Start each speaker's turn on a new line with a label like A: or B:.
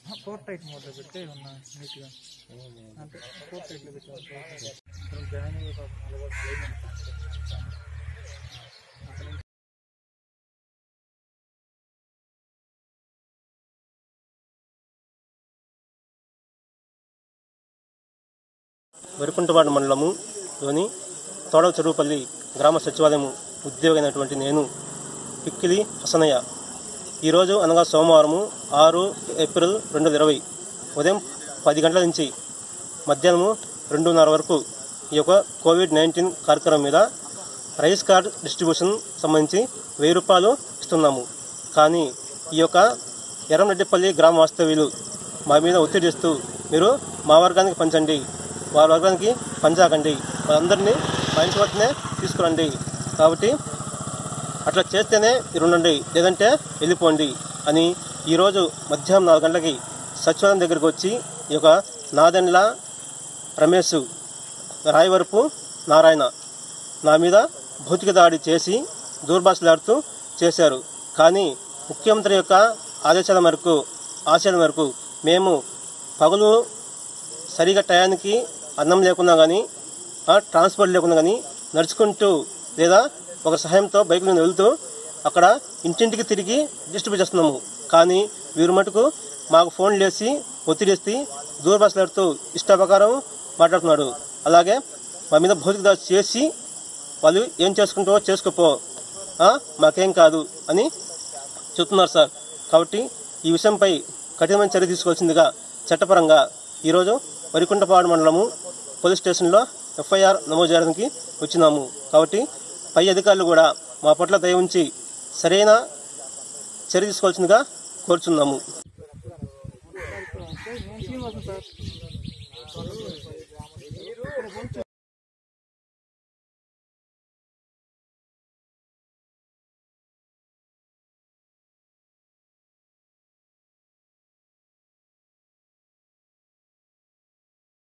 A: Four tight మోడ్లో పెడితే ఏమన్నా నీట్గా అంటే ఫోర్ టైట్లో పెట్టాను ఇప్పుడు జాయిన్ అయ్యే పాపం అలవాటు లేదండి.
B: వరికుంటపాడు మండలములోని తోడవ చెరువుపల్లి గ్రామ సచివాలయం ఉద్యోగి అయినటువంటి నేను పిక్కిలి హసనయ్య ఈరోజు అనగా సోమవారము ఆరు ఏప్రిల్ రెండు వేల ఇరవై ఉదయం పది గంటల నుంచి మధ్యాహ్నము రెండున్నర వరకు ఈ యొక్క కోవిడ్ నైన్టీన్ కార్యక్రమం మీద రైస్ కార్డ్ డిస్ట్రిబ్యూషన్ సంబంధించి వెయ్యి రూపాయలు ఇస్తున్నాము కానీ ఈ యొక్క ఎర్రమరెడ్డిపల్లి గ్రామ వాస్తవ్యులు మా మీద ఒత్తిడి చేస్తూ మీరు మా వర్గానికి పంచండి వారి వర్గానికి పంచాకండి వాళ్ళందరినీ మా ఇంటి వద్దనే తీసుకురండి కాబట్టి అట్లా చేస్తేనే మీరు ఉండండి లేదంటే వెళ్ళిపోండి అని ఈరోజు మధ్యాహ్నం నాలుగు గంటలకి సచివాలయం దగ్గరికి వచ్చి ఈ యొక్క నాదెండ్ల రమేష్ రాయవరపు నారాయణ నా మీద భౌతిక దాడి చేసి దూర్భాషలాడుతూ చేశారు కానీ ముఖ్యమంత్రి యొక్క ఆదేశాల మేరకు ఆశయాల మేరకు మేము పగలు సరిగా టయానికి అన్నం లేకున్నా కానీ ట్రాన్స్పోర్ట్ లేకున్నా కానీ నడుచుకుంటూ లేదా ఒక సహాయంతో బైక్ మీద వెళ్తూ అక్కడ ఇంటింటికి తిరిగి డిస్ట్రిబ్యూట్ చేస్తున్నాము కానీ వీరు మటుకు మాకు ఫోన్ చేసి ఒత్తిడిస్తే దూరభాషలాడుతూ ఇష్ట ప్రకారం మాట్లాడుతున్నాడు అలాగే మా మీద భౌతిక దాడి చేసి వాళ్ళు ఏం చేసుకుంటావో చేసుకోపో ఆ, మాకేం కాదు అని చెప్తున్నారు సార్ కాబట్టి ఈ విషయంపై కఠినమైన చర్య తీసుకోవాల్సిందిగా చట్టపరంగా ఈరోజు వరికుంటపాడు మండలము పోలీస్ స్టేషన్లో ఎఫ్ఐఆర్ నమోదు చేయడానికి వచ్చినాము కాబట్టి పై అధికారులు కూడా మా పట్ల దయ ఉంచి సరైన చర్య తీసుకోవాల్సిందిగా కోరుచున్నాము
A: నేను శ్రీనివాసం సార్